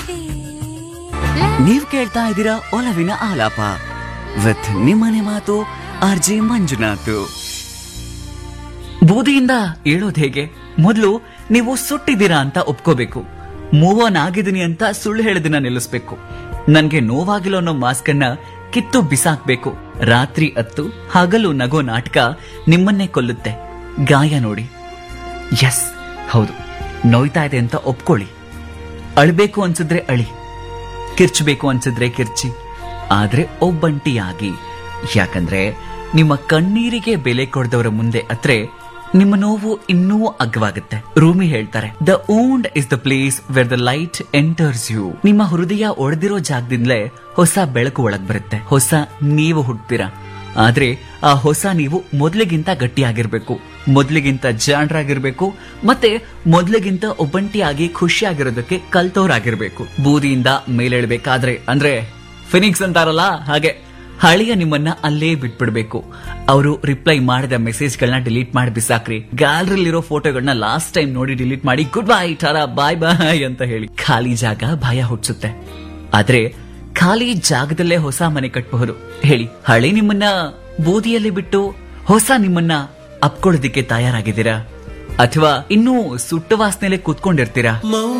ನೀವ್ ಕೇಳ್ತಾ ಇದ್ದೀರಾ ಒಲವಿನ ಆಲಾಪ ವಿತ್ ನಿಮ್ಮನೆ ಮಾತು ಆರ್ ಜೆ ಮಂಜುನಾಥ್ ಬೂದಿಯಿಂದ ಏಳೋದ್ ಹೇಗೆ ಮೊದಲು ನೀವು ಸುಟ್ಟಿದ್ದೀರಾ ಅಂತ ಒಪ್ಕೋಬೇಕು ಮೂವ್ ಆನ್ ಆಗಿದ್ದೀನಿ ಅಂತ ಸುಳ್ಳು ಹೇಳೋದನ್ನ ನಿಲ್ಲಿಸ್ಬೇಕು ನನ್ಗೆ ನೋವಾಗಿಲ್ಲ ಅನ್ನೋ ಮಾಸ್ಕ್ ಅನ್ನ ಕಿತ್ತು ಬಿಸಾಕ್ಬೇಕು ರಾತ್ರಿ ಅತ್ತು ಹಗಲು ನಗೋ ನಾಟಕ ನಿಮ್ಮನ್ನೇ ಕೊಲ್ಲುತ್ತೆ ಗಾಯ ನೋಡಿ ಎಸ್ ಹೌದು ನೋಯ್ತಾ ಇದೆ ಅಂತ ಒಪ್ಕೊಳ್ಳಿ ಅಳ್ಬೇಕು ಅನ್ಸಿದ್ರೆ ಅಳಿ ಕಿರ್ಚಬೇಕು ಅನ್ಸಿದ್ರೆ ಕಿರ್ಚಿ ಆದ್ರೆ ಒಬ್ಬಂಟಿಯಾಗಿ ಯಾಕಂದ್ರೆ ನಿಮ್ಮ ಕಣ್ಣೀರಿಗೆ ಬೆಲೆ ಕೊಡದವರ ಮುಂದೆ ಅತ್ರೆ ನಿಮ್ಮ ನೋವು ಇನ್ನೂ ಅಗ್ಗವಾಗುತ್ತೆ ರೂಮಿ ಹೇಳ್ತಾರೆ the wound is the place where the light enters you ನಿಮ್ಮ ಹೃದಯ ಒಡೆದಿರೋ ಜಾಗದಿಂದಲೇ ಹೊಸ ಬೆಳಕು ಒಳಗ್ ಬರುತ್ತೆ ಹೊಸ ನೀವು ಹುಟ್ತೀರಾ ಆದ್ರೆ ಆ ಹೊಸ ನೀವು ಮೊದ್ಲಿಗಿಂತ ಗಟ್ಟಿಯಾಗಿರ್ಬೇಕು ಮೊದ್ಲಿಗಿಂತ ಜಾಣರಾಗಿರ್ಬೇಕು ಮತ್ತೆ ಮೊದ್ಲಿಗಿಂತ ಒಬ್ಬಂಟಿಯಾಗಿ ಖುಷಿಯಾಗಿರೋದಕ್ಕೆ ಕಲ್ತೋರಾಗಿರ್ಬೇಕು ಬೂದಿಯಿಂದ ಮೇಲೇಳ್ಬೇಕಾದ್ರೆ ಅಂದ್ರೆ ಫಿನಿಕ್ಸ್ ಅಂತಾರಲ್ಲ ಹಾಗೆ ಹಳೆಯ ನಿಮ್ಮನ್ನ ಅಲ್ಲೇ ಬಿಟ್ಬಿಡ್ಬೇಕು ಅವರು ರಿಪ್ಲೈ ಮಾಡಿದ ಮೆಸೇಜ್ಗಳನ್ನ ಡಿಲೀಟ್ ಮಾಡಿ ಬಿಸಾಕ್ರಿ ಗ್ಯಾಲರಿಲಿರೋ ಫೋಟೋಗಳನ್ನ ಲಾಸ್ಟ್ ಟೈಮ್ ನೋಡಿ ಡಿಲೀಟ್ ಮಾಡಿ good bye ta ra bye bye ಅಂತ ಹೇಳಿ ಖಾಲಿ ಜಾಗ ಭಯ ಹುಟ್ಟಿಸುತ್ತೆ ಆದ್ರೆ ಖಾಲಿ ಜಾಗದಲ್ಲೇ ಹೊಸ ಮನೆ ಕಟ್ಟಬಹುದು ಹೇಳಿ ಹಳೆ ನಿಮ್ಮನ್ನ ಬೂದಿಯಲ್ಲಿ ಬಿಟ್ಟು ಹೊಸ ನಿಮ್ಮನ್ನ ಅಪ್ಕೊಳ್ಳೋದಿಕ್ಕೆ ತಯಾರಾಗಿದ್ದೀರಾ ಅಥವಾ ಇನ್ನೂ ಸುಟ್ಟ ವಾಸನೆಲೆ ಕೂತ್ಕೊಂಡಿರ್ತೀರಾ